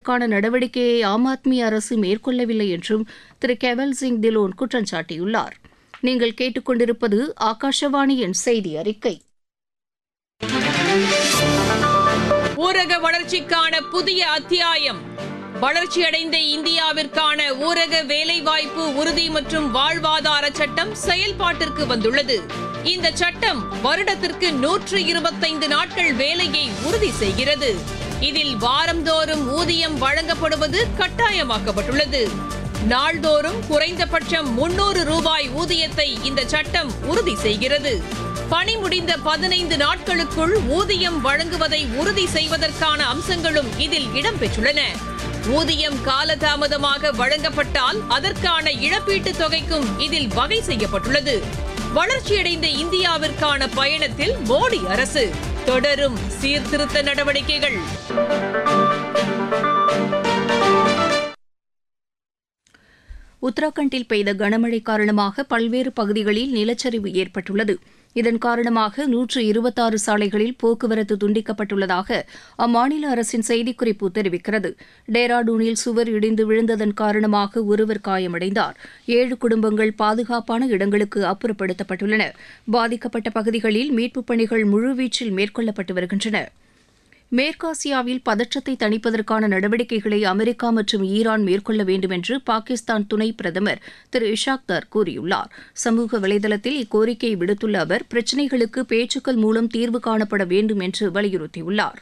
நீக்குவதற்கான நடவடிக்கையை ஆம் ஆத்மி அரசு மேற்கொள்ளவில்லை என்றும் திரு கெவல் சிங் திலோன் குற்றம் சாட்டியுள்ளார் நீங்கள் கேட்டுக்கொண்டிருப்பது ஆகாஷவாணியின் செய்தி அறிக்கை ஊரக வளர்ச்சிக்கான புதிய அத்தியாயம் வளர்ச்சியடைந்த இந்தியாவிற்கான ஊரக வேலைவாய்ப்பு உறுதி மற்றும் வாழ்வாதார சட்டம் செயல்பாட்டிற்கு வந்துள்ளது இந்த சட்டம் வருடத்திற்கு நூற்று இருபத்தைந்து நாட்கள் வேலையை உறுதி செய்கிறது இதில் வாரந்தோறும் ஊதியம் வழங்கப்படுவது கட்டாயமாக்கப்பட்டுள்ளது நாள்தோறும் குறைந்தபட்சம் முன்னூறு ரூபாய் ஊதியத்தை இந்த சட்டம் உறுதி செய்கிறது பணி முடிந்த பதினைந்து நாட்களுக்குள் ஊதியம் வழங்குவதை உறுதி செய்வதற்கான அம்சங்களும் இதில் இடம்பெற்றுள்ளன ஊதியம் காலதாமதமாக வழங்கப்பட்டால் அதற்கான இழப்பீட்டுத் தொகைக்கும் இதில் வகை செய்யப்பட்டுள்ளது வளர்ச்சியடைந்த இந்தியாவிற்கான பயணத்தில் மோடி அரசு தொடரும் சீர்திருத்த நடவடிக்கைகள் உத்தரகாண்டில் பெய்த கனமழை காரணமாக பல்வேறு பகுதிகளில் நிலச்சரிவு ஏற்பட்டுள்ளது இதன் காரணமாக நூற்று இருபத்தாறு சாலைகளில் போக்குவரத்து துண்டிக்கப்பட்டுள்ளதாக அம்மாநில அரசின் செய்திக்குறிப்பு தெரிவிக்கிறது டேராடூனில் சுவர் இடிந்து விழுந்ததன் காரணமாக ஒருவர் காயமடைந்தார் ஏழு குடும்பங்கள் பாதுகாப்பான இடங்களுக்கு அப்புறப்படுத்தப்பட்டுள்ளன பாதிக்கப்பட்ட பகுதிகளில் மீட்புப் பணிகள் முழுவீச்சில் மேற்கொள்ளப்பட்டு வருகின்றன மேற்காசியாவில் பதற்றத்தை தணிப்பதற்கான நடவடிக்கைகளை அமெரிக்கா மற்றும் ஈரான் மேற்கொள்ள வேண்டும் என்று பாகிஸ்தான் துணை பிரதமர் திரு இஷாக் தர் கூறியுள்ளார் சமூக வலைதளத்தில் இக்கோரிக்கையை விடுத்துள்ள அவர் பிரச்சினைகளுக்கு பேச்சுக்கள் மூலம் தீர்வு காணப்பட வேண்டும் என்று வலியுறுத்தியுள்ளார்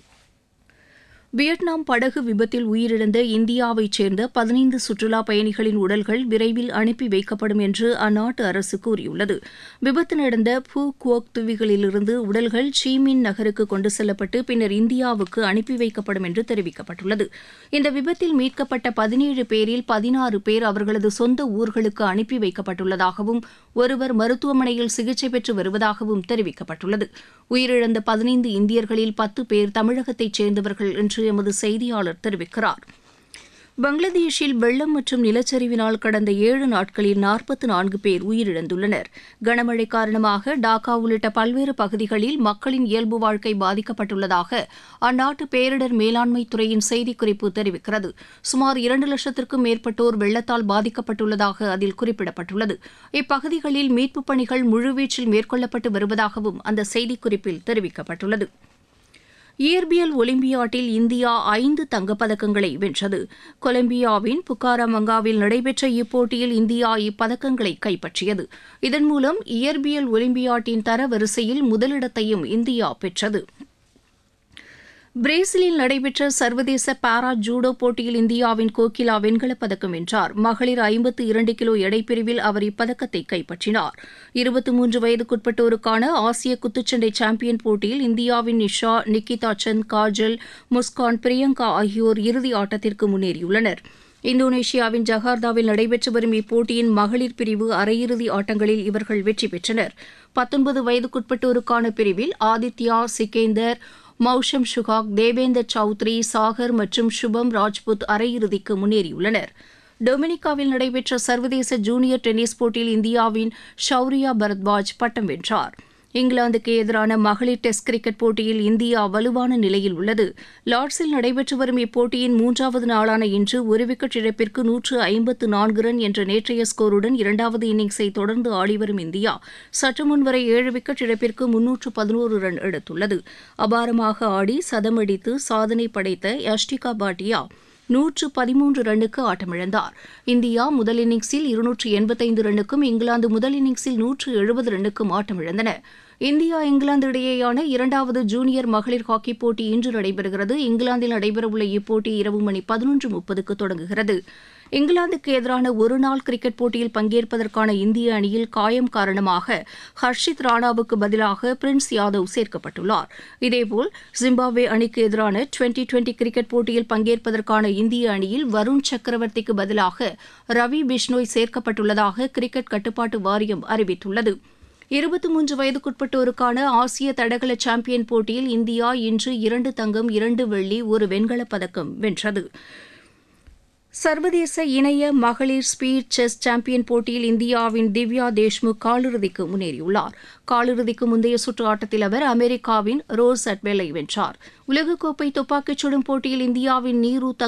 வியட்நாம் படகு விபத்தில் உயிரிழந்த இந்தியாவைச் சேர்ந்த பதினைந்து சுற்றுலா பயணிகளின் உடல்கள் விரைவில் அனுப்பி வைக்கப்படும் என்று அந்நாட்டு அரசு கூறியுள்ளது விபத்து நடந்த பூ குவோக் துவிகளிலிருந்து உடல்கள் சீமின் நகருக்கு கொண்டு செல்லப்பட்டு பின்னர் இந்தியாவுக்கு அனுப்பி வைக்கப்படும் என்று தெரிவிக்கப்பட்டுள்ளது இந்த விபத்தில் மீட்கப்பட்ட பதினேழு பேரில் பதினாறு பேர் அவர்களது சொந்த ஊர்களுக்கு அனுப்பி வைக்கப்பட்டுள்ளதாகவும் ஒருவர் மருத்துவமனையில் சிகிச்சை பெற்று வருவதாகவும் தெரிவிக்கப்பட்டுள்ளது உயிரிழந்த பதினைந்து இந்தியர்களில் பத்து பேர் தமிழகத்தைச் சேர்ந்தவர்கள் என்று எமது செய்தியாளர் தெரிவிக்கிறார் பங்களாதேஷில் வெள்ளம் மற்றும் நிலச்சரிவினால் கடந்த ஏழு நாட்களில் நாற்பத்து நான்கு பேர் உயிரிழந்துள்ளனர் கனமழை காரணமாக டாக்கா உள்ளிட்ட பல்வேறு பகுதிகளில் மக்களின் இயல்பு வாழ்க்கை பாதிக்கப்பட்டுள்ளதாக அந்நாட்டு பேரிடர் மேலாண்மை துறையின் செய்திக்குறிப்பு தெரிவிக்கிறது சுமார் இரண்டு லட்சத்திற்கும் மேற்பட்டோர் வெள்ளத்தால் பாதிக்கப்பட்டுள்ளதாக அதில் குறிப்பிடப்பட்டுள்ளது இப்பகுதிகளில் மீட்புப் பணிகள் முழுவீச்சில் மேற்கொள்ளப்பட்டு வருவதாகவும் அந்த செய்திக்குறிப்பில் தெரிவிக்கப்பட்டுள்ளது இயற்பியல் ஒலிம்பியாட்டில் இந்தியா ஐந்து தங்கப்பதக்கங்களை வென்றது கொலம்பியாவின் புக்காரமங்காவில் நடைபெற்ற இப்போட்டியில் இந்தியா இப்பதக்கங்களை கைப்பற்றியது இதன் மூலம் இயற்பியல் ஒலிம்பியாட்டின் தரவரிசையில் முதலிடத்தையும் இந்தியா பெற்றது பிரேசிலில் நடைபெற்ற சர்வதேச பாரா ஜூடோ போட்டியில் இந்தியாவின் கோகிலா வெண்கலப் பதக்கம் வென்றார் மகளிர் ஐம்பத்து இரண்டு கிலோ எடைப்பிரிவில் அவர் இப்பதக்கத்தை கைப்பற்றினார் இருபத்தி மூன்று வயதுக்குட்பட்டோருக்கான ஆசிய குத்துச்சண்டை சாம்பியன் போட்டியில் இந்தியாவின் நிஷா நிக்கிதா சந்த் காஜல் முஸ்கான் பிரியங்கா ஆகியோர் இறுதி ஆட்டத்திற்கு முன்னேறியுள்ளனர் இந்தோனேஷியாவின் ஜகார்த்தாவில் நடைபெற்று வரும் இப்போட்டியின் மகளிர் பிரிவு அரையிறுதி ஆட்டங்களில் இவர்கள் வெற்றி பெற்றனர் பத்தொன்பது வயதுக்குட்பட்டோருக்கான பிரிவில் ஆதித்யா சிகேந்தர் மௌஷம் சுகாக் தேவேந்தர் சௌத்ரி சாகர் மற்றும் சுபம் ராஜ்புத் அரையிறுதிக்கு முன்னேறியுள்ளனர் டொமினிகாவில் நடைபெற்ற சர்வதேச ஜூனியர் டென்னிஸ் போட்டியில் இந்தியாவின் ஷௌரியா பரத்வாஜ் பட்டம் வென்றார் இங்கிலாந்துக்கு எதிரான மகளிர் டெஸ்ட் கிரிக்கெட் போட்டியில் இந்தியா வலுவான நிலையில் உள்ளது லார்ட்ஸில் நடைபெற்று வரும் இப்போட்டியின் மூன்றாவது நாளான இன்று ஒரு விக்கெட் இழப்பிற்கு நூற்று ஐம்பத்து நான்கு ரன் என்ற நேற்றைய ஸ்கோருடன் இரண்டாவது இன்னிங்ஸை தொடர்ந்து ஆடிவரும் இந்தியா சற்று முன்வரை ஏழு விக்கெட் இழப்பிற்கு முன்னூற்று பதினோரு ரன் எடுத்துள்ளது அபாரமாக ஆடி சதமடித்து சாதனை படைத்த யஷ்டிகா பாட்டியா நூற்று பதிமூன்று ரன்னுக்கு ஆட்டமிழந்தார் இந்தியா முதல் இன்னிங்ஸில் இருநூற்று எண்பத்தைந்து ரன்னுக்கும் இங்கிலாந்து முதல் இன்னிங்ஸில் நூற்று எழுபது ரன்னுக்கும் ஆட்டமிழந்தன இந்தியா இங்கிலாந்து இடையேயான இரண்டாவது ஜூனியர் மகளிர் ஹாக்கி போட்டி இன்று நடைபெறுகிறது இங்கிலாந்தில் நடைபெறவுள்ள இப்போட்டி இரவு மணி பதினொன்று முப்பதுக்கு தொடங்குகிறது இங்கிலாந்துக்கு எதிரான ஒருநாள் கிரிக்கெட் போட்டியில் பங்கேற்பதற்கான இந்திய அணியில் காயம் காரணமாக ஹர்ஷித் ராணாவுக்கு பதிலாக பிரின்ஸ் யாதவ் சேர்க்கப்பட்டுள்ளார் இதேபோல் ஜிம்பாப்வே அணிக்கு எதிரான டுவெண்டி டுவெண்டி கிரிக்கெட் போட்டியில் பங்கேற்பதற்கான இந்திய அணியில் வருண் சக்கரவர்த்திக்கு பதிலாக ரவி பிஷ்னோய் சேர்க்கப்பட்டுள்ளதாக கிரிக்கெட் கட்டுப்பாட்டு வாரியம் அறிவித்துள்ளது இருபத்தி மூன்று வயதுக்குட்பட்டோருக்கான ஆசிய தடகள சாம்பியன் போட்டியில் இந்தியா இன்று இரண்டு தங்கம் இரண்டு வெள்ளி ஒரு வெண்கலப் பதக்கம் வென்றது சர்வதேச இணைய மகளிர் ஸ்பீட் செஸ் சாம்பியன் போட்டியில் இந்தியாவின் திவ்யா தேஷ்முக் காலிறுதிக்கு முன்னேறியுள்ளார் காலிறுதிக்கு முந்தைய சுற்று ஆட்டத்தில் அவர் அமெரிக்காவின் ரோஸ் அட்வெலை வென்றார் உலகக்கோப்பை துப்பாக்கிச் சுடும் போட்டியில் இந்தியாவின் நீரு